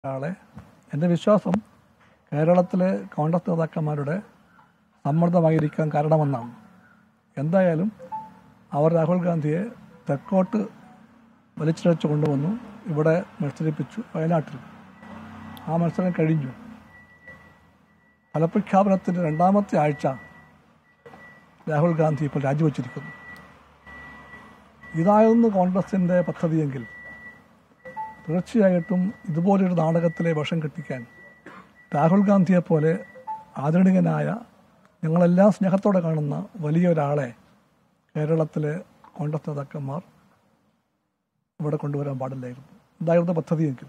ആളെ എൻ്റെ വിശ്വാസം കേരളത്തിലെ കോൺഗ്രസ് നേതാക്കന്മാരുടെ സമ്മർദ്ദമായിരിക്കാൻ കാരണമെന്നാണ് എന്തായാലും അവർ രാഹുൽ ഗാന്ധിയെ തെക്കോട്ട് വലിച്ചിഴച്ച് കൊണ്ടുവന്നു ഇവിടെ മത്സരിപ്പിച്ചു വയനാട്ടിൽ ആ മത്സരം കഴിഞ്ഞു ഫലപ്രഖ്യാപനത്തിൻ്റെ രണ്ടാമത്തെ ആഴ്ച രാഹുൽ ഗാന്ധി ഇപ്പോൾ രാജിവെച്ചിരിക്കുന്നു ഇതായിരുന്നു കോൺഗ്രസിൻ്റെ പദ്ധതിയെങ്കിൽ തീർച്ചയായിട്ടും ഇതുപോലൊരു നാടകത്തിലെ വശം കെട്ടിക്കാൻ രാഹുൽ ഗാന്ധിയെ പോലെ ആദരണീയനായ ഞങ്ങളെല്ലാം സ്നേഹത്തോടെ കാണുന്ന വലിയൊരാളെ കേരളത്തിലെ കോൺഗ്രസ് നേതാക്കന്മാർ ഇവിടെ കൊണ്ടുവരാൻ പാടില്ലായിരുന്നു ഇതായിരുന്നു പദ്ധതിയെങ്കിൽ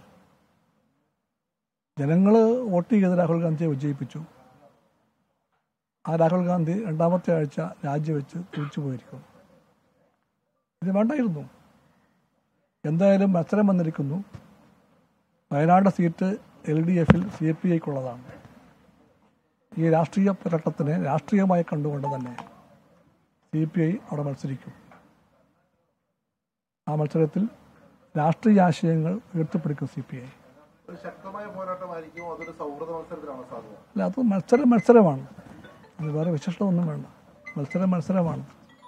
ജനങ്ങൾ വോട്ട് ചെയ്ത് രാഹുൽ ഗാന്ധിയെ വിജയിപ്പിച്ചു ആ രാഹുൽ ഗാന്ധി രണ്ടാമത്തെ ആഴ്ച രാജിവെച്ച് തിരിച്ചു പോയിരിക്കുന്നു ഇത് വേണ്ടായിരുന്നു എന്തായാലും മത്സരം വന്നിരിക്കുന്നു വയനാട് സീറ്റ് എൽ ഡി എഫിൽ സി പി ഐക്കുള്ളതാണ് ഈ രാഷ്ട്രീയ പോരാട്ടത്തിനെ രാഷ്ട്രീയമായി കണ്ടുകൊണ്ട് തന്നെ സി പി ഐ അവിടെ മത്സരിക്കും ആ മത്സരത്തിൽ രാഷ്ട്രീയ ആശയങ്ങൾ ഉയർത്തിപ്പിടിക്കും സി പി ഐ ഒരു ശക്തമായ പോരാട്ടമായിരിക്കും അതൊരു സൗഹൃദ മത്സരത്തിലാണ് സാധ്യത അല്ല അത് മത്സരം മത്സരമാണ് അത് വേറെ വിശിഷ്ടത ഒന്നും വേണ്ട മത്സരം മത്സരമാണ്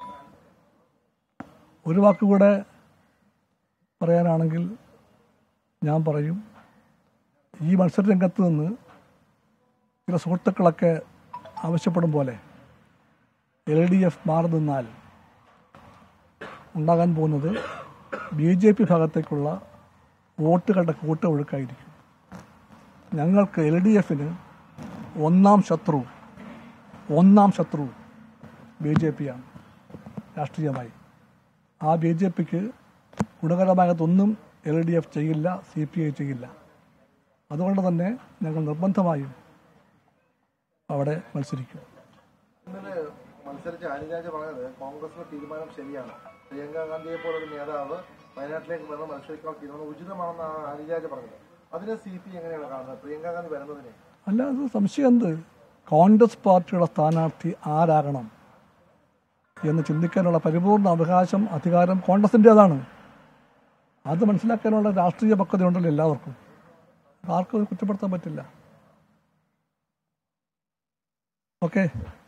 ഒരു വാക്കുകൂടെ പറയാനാണെങ്കിൽ ഞാൻ പറയും ഈ മത്സര രംഗത്ത് നിന്ന് ചില സുഹൃത്തുക്കളൊക്കെ ആവശ്യപ്പെടും പോലെ എൽ ഡി എഫ് മാറി നിന്നാൽ ഉണ്ടാകാൻ പോകുന്നത് ബി ജെ പി ഭാഗത്തേക്കുള്ള വോട്ടുകളുടെ കൂട്ട ഒഴുക്കായിരിക്കും ഞങ്ങൾക്ക് എൽ ഡി എഫിന് ഒന്നാം ശത്രു ഒന്നാം ശത്രു ബി ജെ പിയാണ് രാഷ്ട്രീയമായി ആ ബി ജെ പിക്ക് ഗുണകരമായതൊന്നും എൽ ഡി എഫ് ചെയ്യില്ല സി പി ഐ ചെയ്യില്ല അതുകൊണ്ട് തന്നെ ഞങ്ങൾ നിർബന്ധമായും അവിടെ മത്സരിക്കും ഇന്നലെ മത്സരിച്ച അനിരാജ പറഞ്ഞത് കോൺഗ്രസിന്റെ തീരുമാനം ശരിയാണ് പ്രിയങ്ക ഗാന്ധിയെ പോലൊരു നേതാവ് വയനാട്ടിലേക്ക് വന്ന് മത്സരിക്കാൻ തീരുമാനം ഉചിതമാണെന്നാണ് അനിരാജ പറഞ്ഞത് അതിനെ സി പി എങ്ങനെയാണ് കാണുന്നത് പ്രിയങ്ക ഗാന്ധി വരുന്നതിനെ അല്ല അത് സംശയം എന്ത് കോൺഗ്രസ് പാർട്ടിയുടെ സ്ഥാനാർത്ഥി ആരാകണം എന്ന് ചിന്തിക്കാനുള്ള പരിപൂർണ അവകാശം അധികാരം കോൺഗ്രസിൻ്റെതാണ് അത് മനസ്സിലാക്കാനുള്ള രാഷ്ട്രീയ പക്വതയുണ്ടല്ലോ എല്ലാവർക്കും ആർക്കും അത് കുറ്റപ്പെടുത്താൻ പറ്റില്ല ഓക്കെ